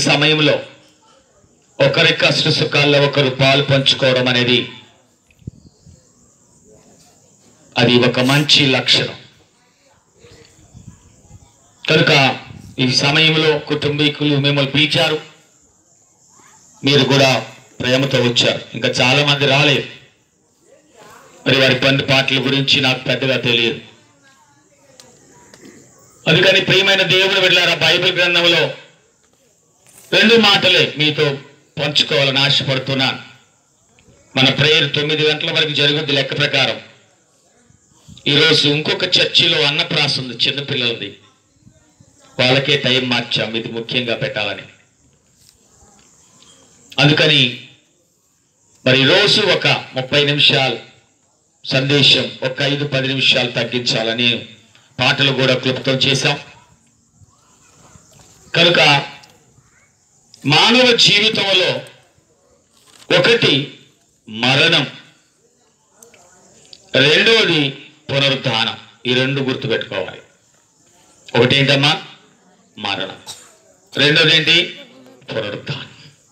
సమయంలో ఒకరి కష్ట సుఖాల్లో ఒకరు పాలు పంచుకోవడం అనేది అది ఒక మంచి లక్షణం కనుక ఈ సమయంలో కుటుంబీకులు మిమ్మల్ని పిలిచారు మీరు కూడా ప్రేమతో వచ్చారు ఇంకా చాలా మంది రాలేదు మరి వారి పని పాటల గురించి నాకు పెద్దగా తెలియదు అందుకని ప్రియమైన దేవుడు వెళ్ళారా బైబిల్ గ్రంథంలో రెండు మాటలే మీతో పంచుకోవాలని ఆశపడుతున్నాను మన ప్రేయర్ తొమ్మిది గంటల వరకు జరుగుద్ది లెక్క ప్రకారం ఈరోజు ఇంకొక చర్చిలో అన్నప్రాస ఉంది చిన్నపిల్లలది వాళ్ళకే టైం మార్చాం ఇది ముఖ్యంగా పెట్టాలని అందుకని మరి రోజు ఒక ముప్పై నిమిషాలు సందేశం ఒక ఐదు పది నిమిషాలు తగ్గించాలని పాటలు కూడా క్లుప్తం చేశాం కనుక మానవ జీవితంలో ఒకటి మరణం రెండవది పునరుద్ధానం ఈ రెండు గుర్తుపెట్టుకోవాలి ఒకటి ఏంటమ్మా మరణం రెండోది ఏంటి పునరుద్ధానం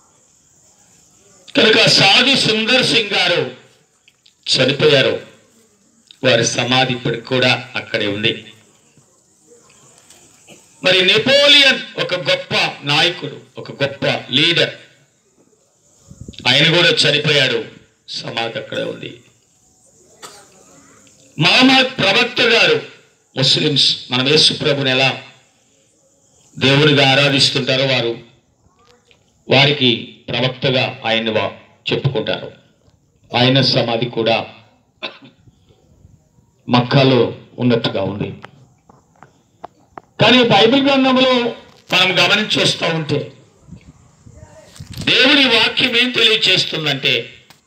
కనుక సాధు సుందర్ సింగ్ గారు చనిపోయారు వారి సమాధి ఇప్పటికి కూడా అక్కడే ఉంది మరి నెపోలియన్ ఒక గొప్ప నాయకుడు ఒక గొప్ప లీడర్ ఆయన కూడా చనిపోయాడు సమాధి అక్కడే ఉంది మహమ్మద్ ప్రవక్త గారు ముస్లిమ్స్ మన యేసు ప్రభుని ఎలా దేవునిగా ఆరాధిస్తుంటారో వారు వారికి ప్రవక్తగా ఆయన వా- చెప్పుకుంటారు ఆయన సమాధి కూడా మక్కాలో ఉన్నట్టుగా ఉంది కానీ బైబిల్ గ్రంథంలో మనం గమనించి వస్తూ ఉంటే దేవుని వాక్యం ఏం తెలియచేస్తుందంటే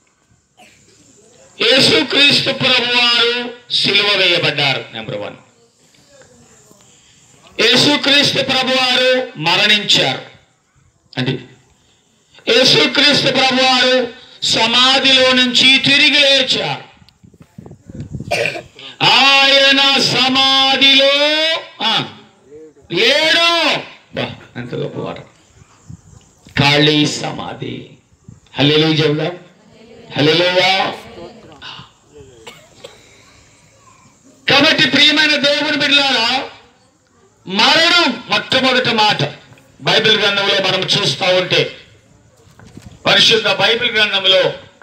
యేసుక్రీస్తు ప్రభు వారు సిలువ వేయబడ్డారు నెంబర్ వన్ యేసుక్రీస్తు ప్రభు వారు మరణించారు అంటే యేసుక్రీస్తు ప్రభు వారు సమాధిలో నుంచి తిరిగి లేచారు ఆయన సమాధిలో ఆ, లేడు బా, ఎంత గొప్ప వారు ఖాళీ సమాధి హల్లెలూయా చెబుదాం హల్లెలూయా కాబట్టి ప్రియమైన దేవుని బిడ్డలారా మరణం మొట్టమొదటి మాట బైబిల్ గ్రంథంలో మనం చూస్తూ ఉంటే పరిశుద్ధ బైబిల్ గ్రంథంలో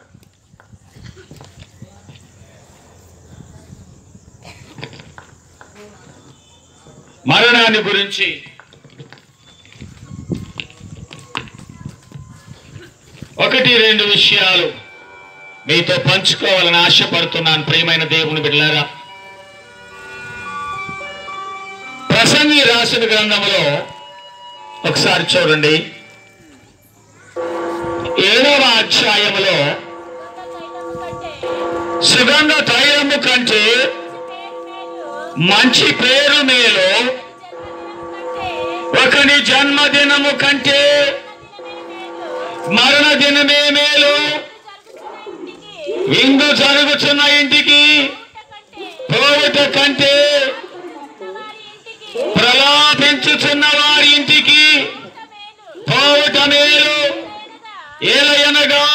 మరణాన్ని గురించి ఒకటి రెండు విషయాలు మీతో పంచుకోవాలని ఆశపడుతున్నాను ప్రియమైన దేవుని బిడ్డలారా ప్రసంగి రాసిన గ్రంథంలో ఒకసారి చూడండి ఏడవ అధ్యాయములో సుగంధ తైలము కంటే మంచి పేరు మేలు ఒకని జన్మదినము కంటే మరణ దినమే మేలు విందు జరుగుతున్న ఇంటికి పోవుట కంటే ప్రలాపించుచున్న వారి ఇంటికి పోవుట మేలు ఏలయనగా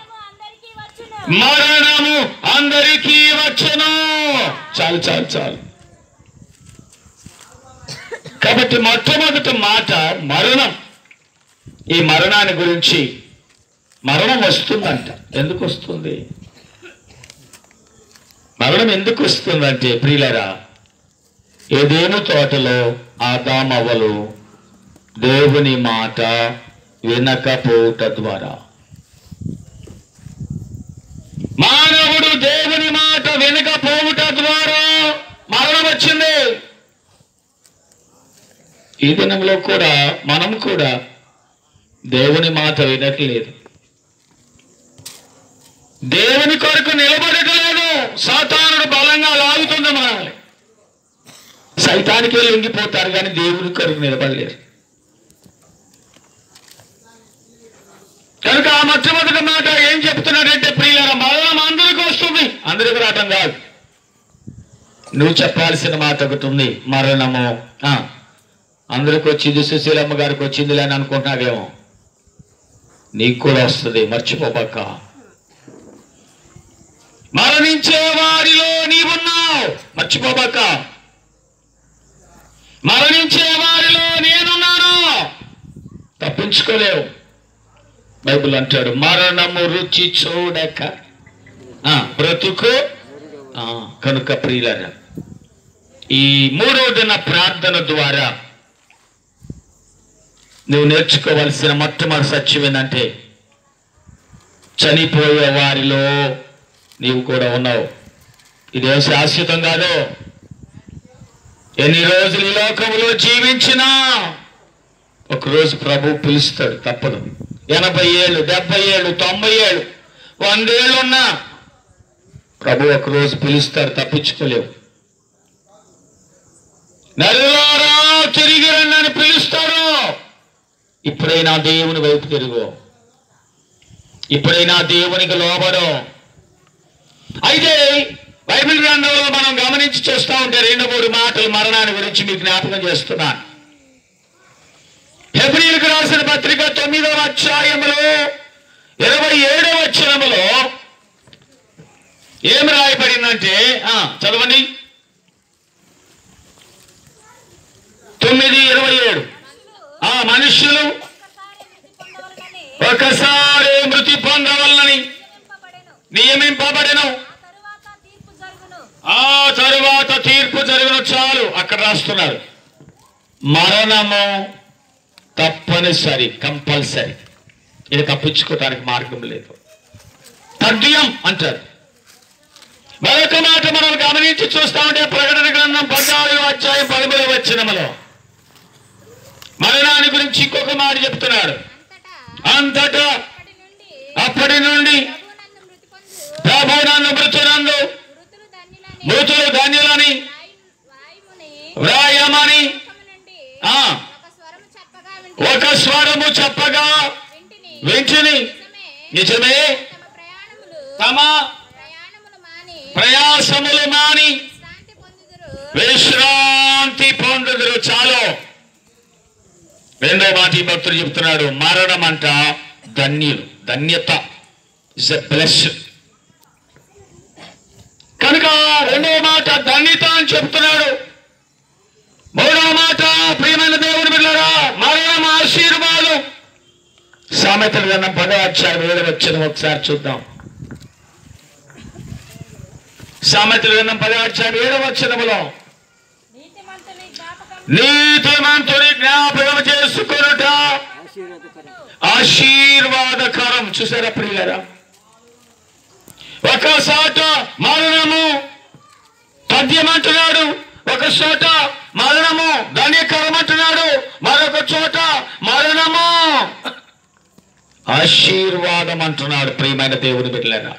మరణము అందరికీ వచ్చును చాలు చాలు చాలు కాబట్టి మొట్టమొదటి మాట మరణం ఈ మరణాన్ని గురించి మరణం వస్తుందంట ఎందుకు వస్తుంది మరణం ఎందుకు వస్తుందంటే ప్రియులరా ఏదేను తోటలో ఆదామవ్వలు దేవుని మాట వినకపోవుట ద్వారా మానవుడు దేవుని మాట వినకపోవుట ద్వారా మరణం వచ్చింది ఈ దినంలో కూడా మనం కూడా దేవుని మాట వినట్లేదు దేవుని కొరకు నిలబడట్లేదు సాతానుడు బలంగా లాగుతుంది మనల్ని సైతానికి లొంగిపోతారు కానీ దేవుని కొరకు నిలబడలేరు కనుక ఆ మొట్టమొదటి మాట ఏం చెప్తున్నాడంటే ప్రియుల మరణం అందరికీ వస్తుంది అందరికి రావటం కాదు నువ్వు చెప్పాల్సిన మాట ఒకటి ఉంది మరణము ఆ, అందరికి వచ్చింది సుశీలమ్మ గారికి వచ్చింది అని అనుకుంటున్నావేమో నీకు కూడా వస్తుంది మర్చిపోబాక మరణించే వారిలో నీవున్నావు మర్చిపోబాక మరణించే వారిలో నేనున్నాను తప్పించుకోలేవు బైబిల్ అంటాడు మరణము రుచి చూడక ఆ, బ్రతుకు ఆ, కనుక ప్రియులరా ఈ మూడో దిన ప్రార్థన ద్వారా నువ్వు నేర్చుకోవలసిన మొట్టమొదటి సత్యం ఏంటంటే చనిపోయే వారిలో నీవు కూడా ఉన్నావు ఇదేం శాశ్వతం కాదు ఎన్ని రోజులు ఈ లోకంలో జీవించినా ఒకరోజు ప్రభు పిలుస్తాడు తప్పదు ఎనభై ఏళ్ళు డెబ్బై ఏళ్ళు తొంభై ఏళ్ళు వందేళ్ళు ఉన్నా ప్రభు ఒకరోజు పిలుస్తాడు తప్పించుకోలేవు నరులారా తిరిగి రండి అని పిలుస్తాడు ఇప్పుడైనా దేవుని వైపు తిరుగు ఇప్పుడైనా దేవునికి లోబడు అయితే బైబిల్ గ్రంథంలో మనం గమనించి చూస్తూ ఉంటే రెండు మూడు మాటలు మరణాన్ని గురించి మీకు జ్ఞాపకం చేస్తున్నాను హెబ్రిలకు రాసిన పత్రిక తొమ్మిదవ అధ్యాయములో ఇరవై ఏడవ వచనములో ఏమి రాయబడిందంటే ఆ, చదవండి తొమ్మిది ఇరవై ఏడు ఆ మనుష్యులు ఒక్కసారి మృతి ఒకసారి మృతి పొందవలనని పొందవలనని నియమింపబడెను. నియమింపబడెను ఆ తరువాత తీర్పు జరుగును ఆ తరువాత తీర్పు జరిగిన చాలు అక్కడ రాస్తున్నారు మరణము తప్పనిసరి కంపల్సరీ ఇది తప్పించుకోవడానికి మార్గం లేదు తథ్యం అంటారు మరొక మాట మనం గమనించి చూస్తా ఉంటే ప్రకటన గ్రంథం పద్నాలుగు అధ్యాయం పదమూడవ వచ్చినములో మరణాన్ని గురించి ఇంకొక మాట చెప్తున్నాడు అంతటా అంతటా అప్పటి నుండి అప్పటి నుండి ప్రభువునందు మృతి ప్రభునందు పొందు మృతునందు మృతులు ధన్యులని మృతులు ధన్యులని వాయు- వాయువుని వ్రాయమని లోకము నుండి ఆ ఒక స్వరము చెప్పగా వింటి- ఒక స్వరము చెప్పగా వింటిని వింటిని నిజమే నిజమే తమ ప్రయాణములు తమ ప్రయాణములు మాని ప్రయాసములు మాని శాంతి పొందుదురు విశ్రాంతి పొందుదురు చాలు రెండో మాట ఈ భక్తుడు చెప్తున్నాడు మరణం అంట ధన్యులు ధన్యత ఇస్ ఎ బ్లెస్ కనుక రెండో మాట ధన్యత అని చెప్తున్నాడు మూడో మాట ప్రియమైన దేవుని బిడ్డరా మరణం ఆశీర్వాదం సామెతలు గ్రంథం పదో అధ్యాయం ఏడు వచ్చిన ఒకసారి చూద్దాం సామెతలు గ్రంథం పదో అధ్యాయం ఏడవ వచ్చినములో నీతిమంతుని జ్ఞాపకం నీతిమంతుని జ్ఞాపకం చేసుకొనుట ఆశీర్వాదకరం చూసారా ప్రియులరా ఒక చోట మరణము పద్యమంటున్నాడు ఒక చోట మరణము ధన్యకరం అంటున్నాడు మరొక చోట మరణము ఆశీర్వాదం అంటున్నాడు ప్రియమైన దేవుని బిడ్డలారా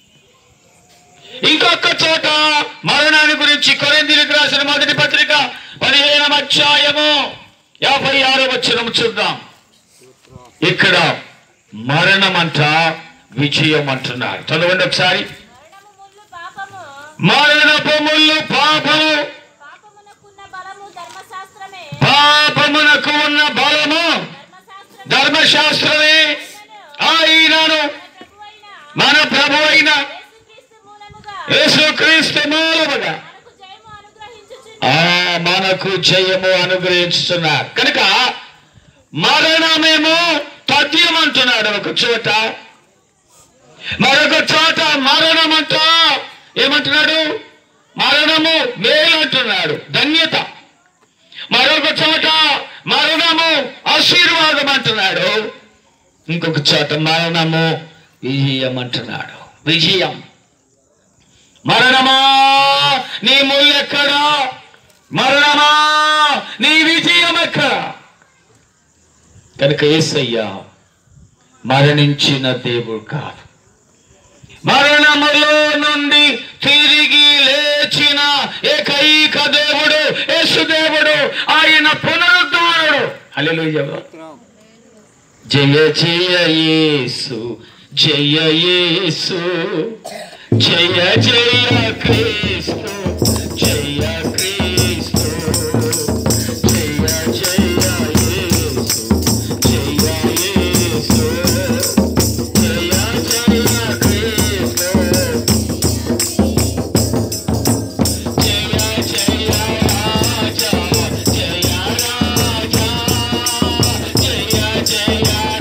ఇంకొక చోట మరణాన్ని గురించి కొరిందీలకు రాసిన మొదటి పత్రిక పదిహేను అధ్యాయము యాభై ఆరో వచ్చిన చూద్దాం ఇక్కడ మరణం అంట విజయం అంటున్నారు చదవండి ఒకసారి మరణము ముళ్ళు పాపము మరణపు ముళ్ళు పాపము పాపమునకున్న బలము ధర్మశాస్త్రమే పాపమునకు ఉన్న బలము ధర్మశాస్త్రమే ధర్మశాస్త్రమే ఆయనను ప్రభువైన మన ప్రభు అయిన యేసుక్రీస్తు మూలముగా యేసుక్రీస్తు మూలముగా మనకు జయము అనుగ్రహించుచున్న ఆ మనకు జయము అనుగ్రహించుతున్నారు కనుక మరణమేమో తథ్యం అంటున్నాడు ఒక చోట మరొక చోట మరణం అంట ఏమంటున్నాడు మరణము మేలు అంటున్నాడు ధన్యత మరొక చోట మరణము ఆశీర్వాదం అంటున్నాడు ఇంకొక చోట మరణము విజయం అంటున్నాడు విజయం మరణమా నీ ముల్లెక్కడా మరణమా నీ విజయం ఎక్కడ కనుక ఏసయ్యా మరణించిన దేవుడు కాదు మరణములో నుండి తిరిగి లేచిన ఏకైక దేవుడు యేసు దేవుడు ఆయన పునరుద్ధారుడు హల్లెలూయా జయ జయ యేసు జయ యేసు జయ జయ క్రీస్తు జయ క్రీస్తు జయ జయ యేసు జయ యేసు జయ